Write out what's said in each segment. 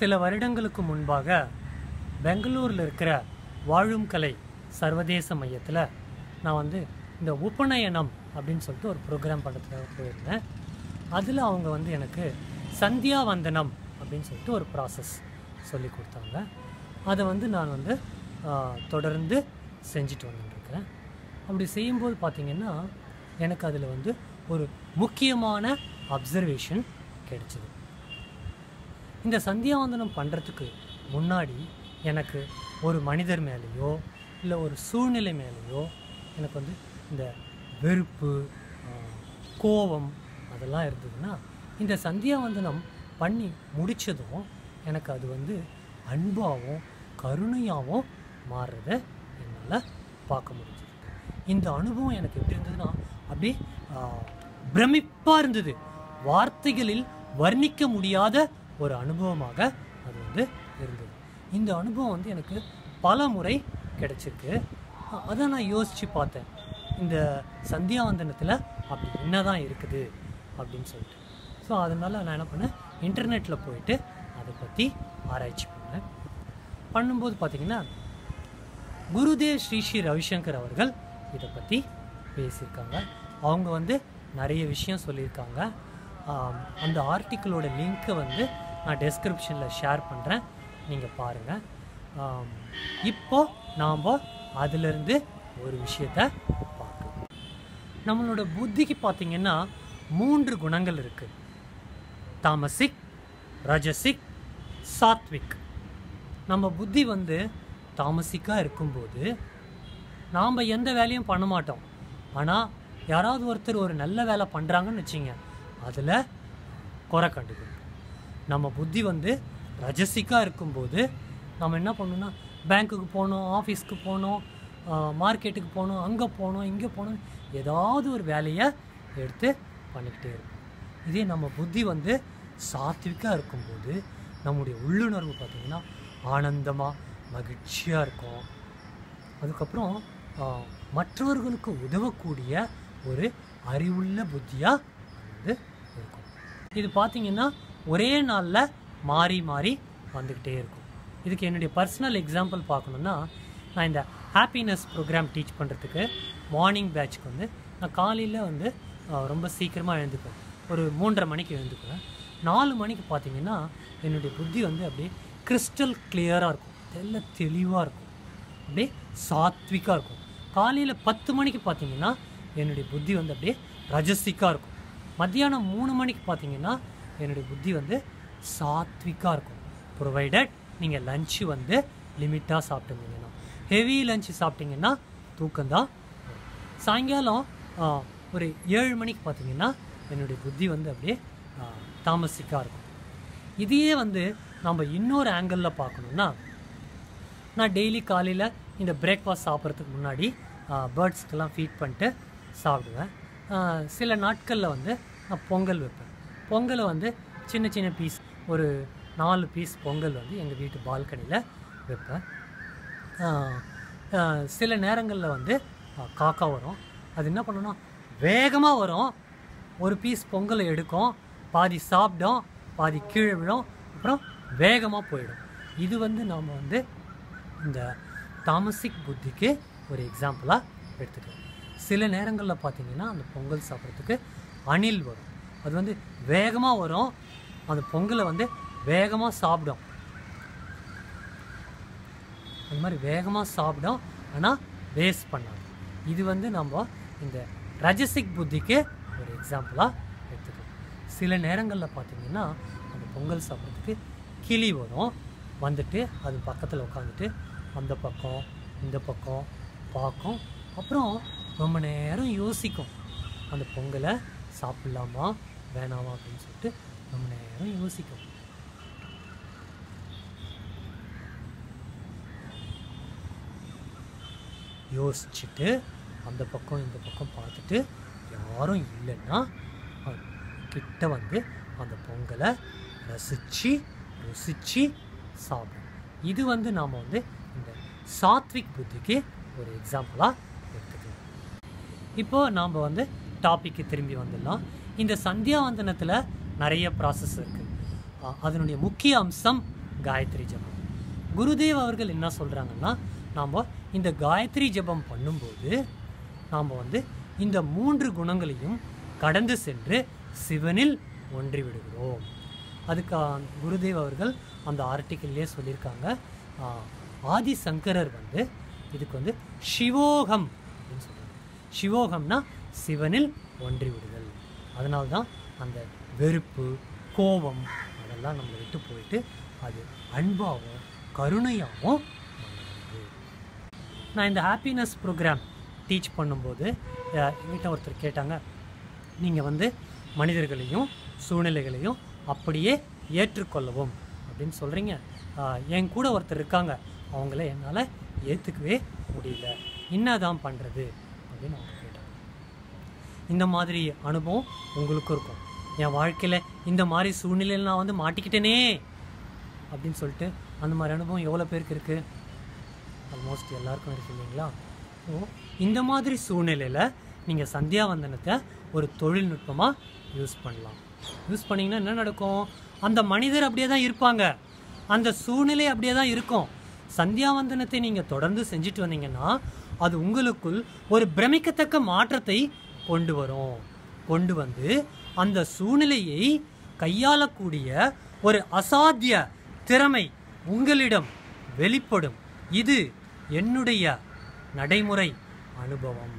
சில வருடங்களுக்கு முன்பாக பெங்களூரில் இருக்கிற வாழும் கலை சர்வதேச மையத்தில் நான் வந்து இந்த உபநயனம் அப்படின்னு சொல்லிட்டு ஒரு ப்ரோக்ராம் பண்ணுறதுக்காக போயிருந்தேன் அதில் அவங்க வந்து எனக்கு சந்தியா வந்தனம் அப்படின்னு சொல்லிட்டு ஒரு ப்ராசஸ் சொல்லி கொடுத்தாங்க அதை வந்து நான் வந்து ஆ, தொடர்ந்து செஞ்சுட்டு வந்துட்டுருக்கேன் அப்படி செய்யும்போது பார்த்திங்கன்னா எனக்கு அதில் வந்து ஒரு முக்கியமான அப்சர்வேஷன் கிடைச்சிது இந்த சந்தியாவந்தனம் பண்ணுறதுக்கு முன்னாடி எனக்கு ஒரு மனிதர் மேலேயோ இல்லை ஒரு சூழ்நிலை மேலேயோ எனக்கு வந்து இந்த வெறுப்பு ஆஹ், கோபம் அதெல்லாம் இருந்ததுன்னா இந்த சந்தியாவந்தனம் பண்ணி முடித்ததும் எனக்கு அது வந்து அன்பாகவும் கருணையாகவும் மாறுறத என்னால் பார்க்க முடிஞ்சது இந்த அனுபவம் எனக்கு எப்படி இருந்ததுன்னா அப்படியே பிரமிப்பாக இருந்தது வார்த்தைகளில் வர்ணிக்க முடியாத ஒரு அனுபவமாக அது வந்து இருந்தது இந்த அனுபவம் வந்து எனக்கு பல முறை கிடைச்சிருக்கு அ- அதை நான் யோசித்து பார்த்தேன் இந்த சந்தியாவந்தனத்தில் அப்படி என்னதான் இருக்குது அப்படின்னு சொல்லிட்டு ஸோ அதனால நான் என்ன பண்ணேன் இன்டர்நெட்டில் போயிட்டு அதை பற்றி ஆராய்ச்சி பண்ணேன் பண்ணும்போது பார்த்தீங்கன்னா குருதேவ் ஸ்ரீ ஸ்ரீ ரவிசங்கர் அவர்கள் இதை பற்றி பேசியிருக்காங்க அவங்க வந்து நிறைய விஷயம் சொல்லியிருக்காங்க ஆம், அந்த ஆர்டிக்கிளோட லிங்க்கை வந்து நான் டெஸ்கிரிப்ஷனில் ஷேர் பண்ணுறேன் நீங்கள் பாருங்கள் இப்போ நாம் அதிலிருந்து ஒரு விஷயத்த பார்க்கலாம் நம்மளோட புத்திக்கு பார்த்தீங்கன்னா மூன்று குணங்கள் இருக்குது தாமசிக் ரஜசிக் சாத்விக் நம்ம புத்தி வந்து தாமசிக்காக இருக்கும்போது நாம் எந்த வேலையும் பண்ண மாட்டோம் ஆனால் யாராவது ஒருத்தர் ஒரு நல்ல வேலை பண்ணுறாங்கன்னு வச்சிங்க அதில் குறை கண்டுக்கணும் நம்ம புத்தி வந்து ரஜசிக்காக இருக்கும்போது நம்ம என்ன பண்ணணும்னா பேங்க்குக்கு போகணும் ஆஃபீஸ்க்கு போகணும் மார்க்கெட்டுக்கு போகணும் அங்கே போகணும் இங்கே போகணும் ஏதாவது ஒரு வேலையை எடுத்து பண்ணிக்கிட்டே இருப்போம் இதே நம்ம புத்தி வந்து சாத்விக்காக இருக்கும்போது நம்முடைய உள்ளுணர்வு பார்த்திங்கன்னா ஆனந்தமாக மகிழ்ச்சியாக இருக்கும் அதுக்கப்புறம் ஆ, மற்றவர்களுக்கு உதவக்கூடிய ஒரு அறிவுள்ள புத்தியாக வந்து இருக்கும் இது பார்த்தீங்கன்னா ஒரே நாளில் மாறி மாறி வந்துக்கிட்டே இருக்கும் இதுக்கு என்னுடைய பர்சனல் எக்ஸாம்பிள் பார்க்கணுன்னா நான் இந்த ஹாப்பினஸ் ப்ரோக்ராம் டீச் பண்ணுறதுக்கு மார்னிங் பேட்ச்க்கு வந்து நான் காலையில் வந்து ஆ, ரொம்ப சீக்கிரமாக எழுந்துக்குவேன் ஒரு மூன்றரை மணிக்கு எழுந்துக்குவேன் நாலு மணிக்கு பார்த்தீங்கன்னா என்னுடைய புத்தி வந்து அப்படியே கிறிஸ்டல் கிளியராக இருக்கும் தெல்ல தெளிவாக இருக்கும் அப்படியே சாத்விக்காக இருக்கும் காலையில் பத்து மணிக்கு பார்த்தீங்கன்னா என்னுடைய புத்தி வந்து அப்படியே ரஜசிக்காக இருக்கும் மத்தியானம் மூணு மணிக்கு பார்த்தீங்கன்னா என்னுடைய புத்தி வந்து சாத்விக்காக இருக்கும் ப்ரொவைடட் நீங்கள் லஞ்சு வந்து லிமிட்டாக சாப்பிட்டுருந்தீங்கன்னா ஹெவி லஞ்சு சாப்பிட்டீங்கன்னா தூக்கம்தான் வரும். சாயங்காலம் ஆ, ஒரு ஏழு மணிக்கு பார்த்தீங்கன்னா என்னுடைய புத்தி வந்து அப்படியே தாமசிக்காக இருக்கும் இதையே வந்து நம்ம இன்னொரு ஆங்கிளில் பார்க்கணுன்னா நான் டெய்லி காலையில் இந்த பிரேக்ஃபாஸ்ட் சாப்பிட்றதுக்கு முன்னாடி பேர்ட்ஸ்க்கெல்லாம் ஃபீட் பண்ணிட்டு சாப்பிடுவேன் ஆ, சில நாட்களில் வந்து நான் பொங்கல் வைப்பேன் பொங்கலை வந்து சின்ன சின்ன பீஸ் ஒரு நாலு பீஸ் பொங்கல் வந்து எங்கள் வீட்டு பால்கனியில் வைப்பேன் ஆ, ஆ, சில நேரங்களில் வந்து ஆ, காக்கா வரும் அது என்ன பண்ணணும் வேகமாக வரும் ஒரு பீஸ் பொங்கலை எடுக்கும் பாதி சாப்பிடும் பாதி கீழே விழும் அப்புறம் வேகமாக போயிடும் இது வந்து நாம் வந்து இந்த தாமசிக் புத்திக்கு ஒரு எக்ஸாம்பிளாக எடுத்துக்கலாம் சில நேரங்களில் பார்த்தீங்கன்னா அந்த பொங்கல் சாப்பிட்றதுக்கு அணில் வரும் அது வந்து வேகமாக வரும் அந்த பொங்கலை வந்து வேகமாக சாப்பிடும் அந்த மாதிரி வேகமாக சாப்பிடும் ஆனால் வேஸ்ட் பண்ணாது இது வந்து நம்ம இந்த ரஜசிக் புத்திக்கு ஒரு எக்ஸாம்பிளாக எடுத்துக்கலாம் சில நேரங்களில் பார்த்தீங்கன்னா அந்த பொங்கல் சாப்பிட்றதுக்கு கிளி வரும் வந்துட்டு அது பக்கத்தில் உட்காந்துட்டு அந்த பக்கம் இந்த பக்கம் பார்க்கும் அப்புறம் ரொம்ப நேரம் யோசிக்கும் அந்த பொங்கலை சாப்பிட்லாமா வேணாமா அப்படின்னு சொல்லிட்டு ரொம்ப நேரம் யோசிக்கும் யோசிச்சுட்டு அந்த பக்கம் இந்த பக்கம் பார்த்துட்டு யாரும் இல்லைன்னா அது கிட்ட வந்து அந்த பொங்கலை ரசித்து ருசித்து சாப்பிடும் இது வந்து நாம் வந்து இந்த சாத்விக் புத்திக்கு ஒரு எக்ஸாம்பிளாக எடுத்துக்கலாம் இப்போ நாம் வந்து டாபிக்கு திரும்பி வந்துடலாம் இந்த சந்தியாவந்தனத்தில் நிறைய ப்ராசஸ் இருக்குது அதனுடைய முக்கிய அம்சம் காயத்ரி ஜபம் குருதேவ் அவர்கள் என்ன சொல்கிறாங்கன்னா நாம் இந்த காயத்ரி ஜபம் பண்ணும்போது நாம் வந்து இந்த மூன்று குணங்களையும் கடந்து சென்று சிவனில் ஒன்றி விடுகிறோம் அதுக்கு ஆ- குருதேவ் அவர்கள் அந்த ஆர்டிக்கிள்லேயே சொல்லியிருக்காங்க ஆ, ஆதி சங்கரர் வந்து இதுக்கு வந்து சிவோகம் அப்படின்னு சொல்றாங்க சிவோகம்னா சிவனில் ஒன்றி விடுதல் அதனால தான் அந்த வெறுப்பு கோபம் அதெல்லாம் நம்மளை விட்டு போயிட்டு அது அன்பாகவும் கருணையாகவும் மாறுகிறது. நான் இந்த ஹாப்பினஸ் ப்ரோக்ராம் டீச் பண்ணும்போது அஹ், என்கிட்ட ஒருத்தர் கேட்டாங்க நீங்கள் வந்து மனிதர்களையும் சூழ்நிலைகளையும் அப்படியே ஏற்றுக்கொள்ளவும் அப்படின்னு சொல்கிறீங்க என் கூட ஒருத்தர் இருக்காங்க அவங்கள என்னால் ஏற்றுக்கவே முடியல என்னதான் பண்ணுறது அப்படின்னு அவங்க கேட்டாங்க இந்த மாதிரி அனுபவம் உங்களுக்கும் இருக்கும் என் வாழ்க்கையில் இந்த மாதிரி சூழ்நிலையில் நான் வந்து மாட்டிக்கிட்டேனே அப்படின்னு சொல்லிட்டு அந்த மாதிரி அனுபவம் எவ்வளோ பேருக்கு இருக்குது ஆல்மோஸ்ட் எல்லாருக்கும் இருக்கு இல்லைங்களா ஸோ இந்த மாதிரி சூழ்நிலையில் நீங்கள் சந்தியாவந்தனத்தை ஒரு தொழில்நுட்பமாக யூஸ் பண்ணலாம் யூஸ் பண்ணிங்கன்னா என்ன நடக்கும் அந்த மனிதர் அப்படியே தான் இருப்பாங்க அந்த சூழ்நிலை அப்படியே தான் இருக்கும் சந்தியாவந்தனத்தை நீங்கள் தொடர்ந்து செஞ்சுட்டு வந்தீங்கன்னா அது உங்களுக்குள் ஒரு பிரமிக்கத்தக்க மாற்றத்தை கொண்டு வரும் கொண்டு வந்து அந்த சூழ்நிலையை கையாளக்கூடிய ஒரு அசாத்திய திறமை உங்களிடம் வெளிப்படும் இது என்னுடைய நடைமுறை அனுபவம்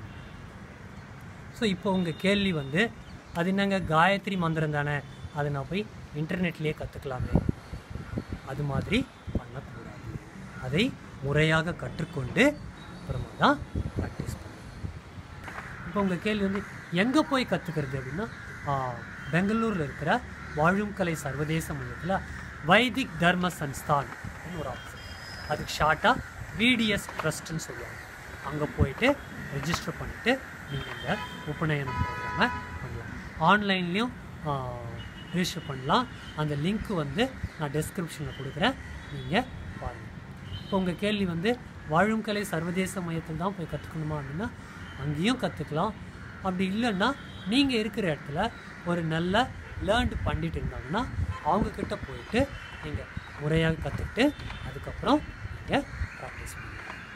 ஸோ இப்போ உங்கள் கேள்வி வந்து அது என்னங்க காயத்ரி மந்திரம் தானே அதை நான் போய் இன்டர்நெட்லேயே கற்றுக்கலாமே அது மாதிரி பண்ணக்கூடாது அதை முறையாக கற்றுக்கொண்டு அப்புறமா தான் ப்ராக்டிஸ் பண்ணணும் இப்போ உங்கள் கேள்வி வந்து எங்கே போய் கற்றுக்கிறது அப்படின்னா ஆ, பெங்களூரில் இருக்கிற வாழும் கலை சர்வதேச மையத்தில் வைதிக் தர்ம சன்ஸ்தான் அப்படின்னு ஒரு ஆஃபீஸ் அதுக்கு ஷார்ட்டாக விடிஎஸ் ட்ரஸ்ட்னு சொல்லுவாங்க அங்கே போயிட்டு ரெஜிஸ்டர் பண்ணிவிட்டு நீங்கள் இந்த உபநயனம் ப்ரோக்ராமை பண்ணலாம் ஆன்லைன்லேயும் ரெஜிஸ்டர் பண்ணலாம் அந்த லிங்க் வந்து நான் டெஸ்கிரிப்ஷனில் கொடுக்குறேன் நீங்கள் பாருங்கள் இப்போ உங்கள் கேள்வி வந்து வாழும் கலை சர்வதேச மையத்தில் தான் போய் கற்றுக்கணுமா அப்படின்னா அங்கேயும் கற்றுக்கலாம் அப்படி இல்லைன்னா நீங்கள் இருக்கிற இடத்துல ஒரு நல்ல லேர்ன்டு பண்ணிட்டு இருந்தாங்கன்னா அவங்கக்கிட்ட போயிட்டு நீங்கள் முறையாக கற்றுக்கிட்டு அதுக்கப்புறம் நீங்கள் ப்ராக்டிஸ் பண்ணலாம்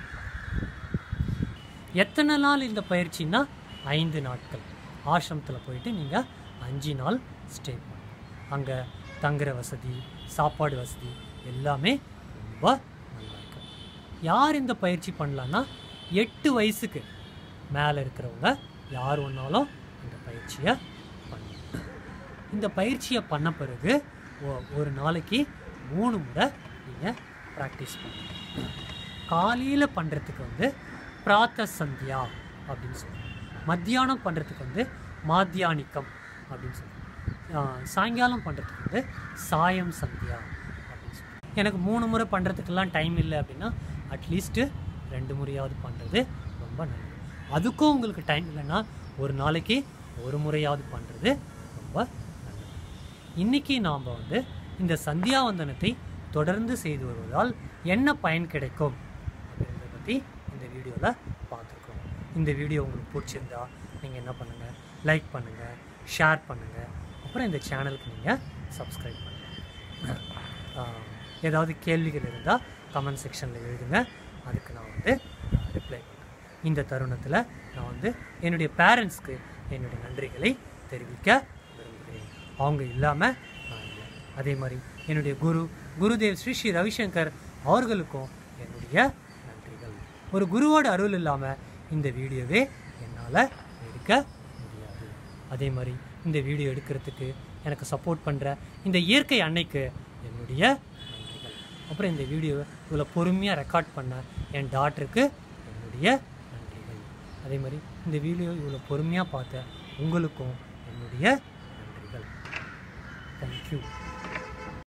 எத்தனை நாள் இந்த பயிற்சின்னா ஐந்து நாட்கள் ஆசிரமத்தில் போயிட்டு நீங்கள் அஞ்சு நாள் ஸ்டே பண்ணணும் அங்கே தங்குற வசதி சாப்பாடு வசதி எல்லாமே ரொம்ப நல்லா இருக்கும் யார் இந்த பயிற்சி பண்ணலான்னா எட்டு வயசுக்கு மேலே இருக்கிறவங்க யார் ஒன்றாலும் இந்த பயிற்சியை பண்ணலாம் இந்த பயிற்சியை பண்ண பிறகு ஒ- ஒரு நாளைக்கு மூணு முறை நீங்கள் ப்ராக்டிஸ் பண்ணணும் காலையில் பண்ணுறதுக்கு வந்து பிராத்த சந்தியா அப்படின்னு சொல்லுவோம் மத்தியானம் பண்ணுறதுக்கு வந்து மாத்தியானிக்கம் அப்படின்னு சொல்லுவோம் ஆஹ் சாயங்காலம் பண்ணுறதுக்கு வந்து சாயம் சந்தியா அப்படின்னு சொல்லுவோம் எனக்கு மூணு முறை பண்ணுறதுக்கெல்லாம் டைம் இல்லை அப்படின்னா அட்லீஸ்ட்டு ரெண்டு முறையாவது பண்ணுறது ரொம்ப நல்லது அதுக்கும் உங்களுக்கு டைம் இல்லைன்னா ஒரு நாளைக்கு ஒரு முறையாவது பண்ணுறது ரொம்ப நல்லது இன்னைக்கு நாம் வந்து இந்த சந்தியாவந்தனத்தை தொடர்ந்து செய்து வருவதால் என்ன பயன் கிடைக்கும் அப்படின்றத பற்றி இந்த வீடியோவில் பார்த்துருக்கோம் இந்த வீடியோ உங்களுக்கு பிடிச்சிருந்தா நீங்கள் என்ன பண்ணுங்கள் லைக் பண்ணுங்கள் ஷேர் பண்ணுங்கள் அப்புறம் இந்த சேனலுக்கு நீங்கள் சப்ஸ்கிரைப் பண்ணுங்கள் ஆஹ், ஏதாவது கேள்விகள் இருந்தால் கமெண்ட் செக்ஷனில் எழுதுங்க அதுக்கு நான் வந்து ரிப்ளை பண்ணுறேன் இந்த தருணத்தில் நான் வந்து என்னுடைய பேரண்ட்ஸ்க்கு என்னுடைய நன்றிகளை தெரிவிக்க விரும்புகிறேன் அவங்க இல்லாமல் நான் இல்லை அதே மாதிரி என்னுடைய குரு குருதேவ் ஸ்ரீ ஸ்ரீ ரவிசங்கர் அவர்களுக்கும் என்னுடைய நன்றிகள் ஒரு குருவோட அருள் இல்லாமல் இந்த வீடியோவே என்னால் எடுக்க முடியாது அதே மாதிரி இந்த வீடியோ எடுக்கிறதுக்கு எனக்கு சப்போர்ட் பண்ணுற இந்த இயற்கை அன்னைக்கு என்னுடைய நன்றிகள் அப்புறம் இந்த வீடியோவை இவ்வளோ பொறுமையாக ரெக்கார்ட் பண்ண என் டாட்டருக்கு என்னுடைய நன்றிகள் அதே மாதிரி இந்த வீடியோ இவ்வளோ பொறுமையாக பார்த்த உங்களுக்கும் என்னுடைய நன்றிகள் தேங்க்யூ